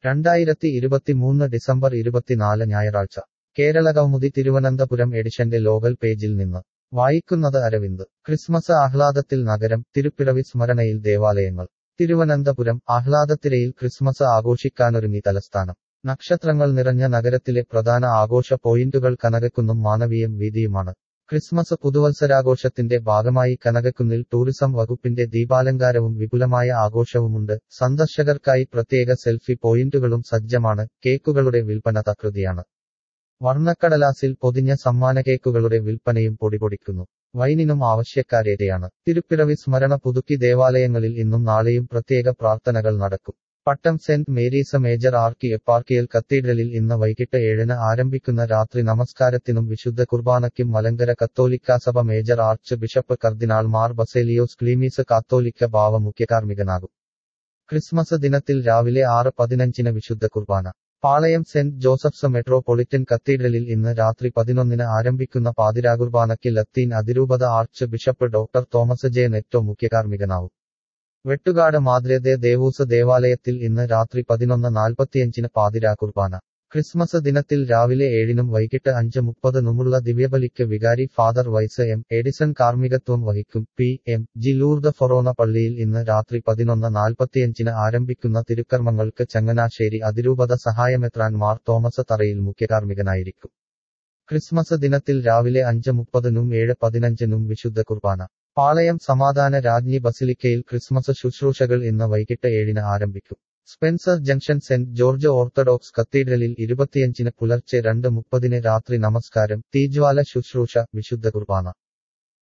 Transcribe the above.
രണ്ടായിരത്തി ഇരുപത്തിമൂന്ന് ഡിസംബർ ഇരുപത്തിനാല് ഞായറാഴ്ച കേരള കൗമുദി തിരുവനന്തപുരം എഡിഷന്റെ ലോകൽ പേജിൽ നിന്ന് വായിക്കുന്നത് അരവിന്ദ് ക്രിസ്മസ് ആഹ്ലാദത്തിൽ നഗരം തിരുപ്പിറവി സ്മരണയിൽ ദേവാലയങ്ങൾ തിരുവനന്തപുരം ആഹ്ലാദത്തിരയിൽ ക്രിസ്മസ് ആഘോഷിക്കാനൊരുങ്ങി തലസ്ഥാനം നക്ഷത്രങ്ങൾ നിറഞ്ഞ നഗരത്തിലെ പ്രധാന ആഘോഷ പോയിന്റുകൾ കനകക്കുന്നും മാനവീയം വീതിയുമാണ് ക്രിസ്മസ് പുതുവത്സരാഘോഷത്തിന്റെ ഭാഗമായി കനകക്കുന്നിൽ ടൂറിസം വകുപ്പിന്റെ ദീപാലങ്കാരവും വിപുലമായ ആഘോഷവുമുണ്ട് സന്ദർശകർക്കായി പ്രത്യേക സെൽഫി പോയിന്റുകളും സജ്ജമാണ് കേക്കുകളുടെ വിൽപ്പന തകൃതിയാണ് വർണ്ണക്കടലാസിൽ പൊതിഞ്ഞ സമ്മാന കേക്കുകളുടെ വിൽപ്പനയും പൊടിപൊടിക്കുന്നു വൈനിനും ആവശ്യക്കാരേറെയാണ് തിരുപ്പിറവി സ്മരണ പുതുക്കി ദേവാലയങ്ങളിൽ ഇന്നും നാളെയും പ്രത്യേക പ്രാർത്ഥനകൾ നടക്കും Pattom saint Mary's major archieparchial കത്തീഡ്രലിൽ ഇന്ന് വൈകിട്ട് ഏഴിന് ആരംഭിക്കുന്ന രാത്രി നമസ്കാരത്തിനും വിശുദ്ധ കുർബാനയ്ക്കും മലങ്കര കത്തോലിക്ക സഭ മേജർ ആർച്ച് ബിഷപ്പ് കർദിനാൾ മാർ ബസേലിയോസ് ക്ലീമീസ് കാത്തോലിക്ക ഭാവ മുഖ്യകാർമ്മികനാകും ക്രിസ്മസ് ദിനത്തിൽ രാവിലെ ആറ് പതിനഞ്ചിന് വിശുദ്ധ കുർബാന പാളയം സെന്റ് ജോസഫ്സ് മെട്രോപൊളിറ്റൻ കത്തീഡ്രലിൽ ഇന്ന് രാത്രി പതിനൊന്നിന് ആരംഭിക്കുന്ന പാതിരാകുർബാനയ്ക്ക് ലത്തീൻ അതിരൂപത archbishop doctor Thomas J Netto മുഖ്യകാർമ്മികനാവും വെട്ടുകാട് മാദ്രദേ ദേവൂസ് ദേവാലയത്തിൽ ഇന്ന് രാത്രി പതിനൊന്ന് നാൽപ്പത്തിയഞ്ചിന് പാതിരാ കുർബാന ക്രിസ്മസ് ദിനത്തിൽ രാവിലെ ഏഴിനും വൈകിട്ട് അഞ്ച് മുപ്പതിനുമുള്ള ദിവ്യബലിക്ക് വികാരി ഫാദർ വൈസ് എം എഡിസൺ കാർമ്മികത്വം വഹിക്കും പി എം ജി ലൂർദ ഫൊറോന പള്ളിയിൽ ഇന്ന് രാത്രി പതിനൊന്ന് നാൽപ്പത്തിയഞ്ചിന് ആരംഭിക്കുന്ന തിരുക്കർമ്മങ്ങൾക്ക് ചങ്ങനാശ്ശേരി അതിരൂപത സഹായമെത്രാൻ മാർ തോമസ് തറയിൽ മുഖ്യകാർമ്മികനായിരിക്കും ക്രിസ്മസ് ദിനത്തിൽ രാവിലെ അഞ്ച് മുപ്പതിനും ഏഴ് പതിനഞ്ചിനും വിശുദ്ധ കുർബാന പാളയം സമാധാന രാജ്ഞി ബസിലിക്കയിൽ ക്രിസ്മസ് ശുശ്രൂഷകൾ ഇന്ന് വൈകിട്ട് ഏഴിന് ആരംഭിക്കും Spencer junction saint George Orthodox കത്തീഡ്രലിൽ ഇരുപത്തിയഞ്ചിന് പുലർച്ചെ രണ്ട് മുപ്പതിന് രാത്രി നമസ്കാരം തീജ്വാല ശുശ്രൂഷ വിശുദ്ധ കുർബാന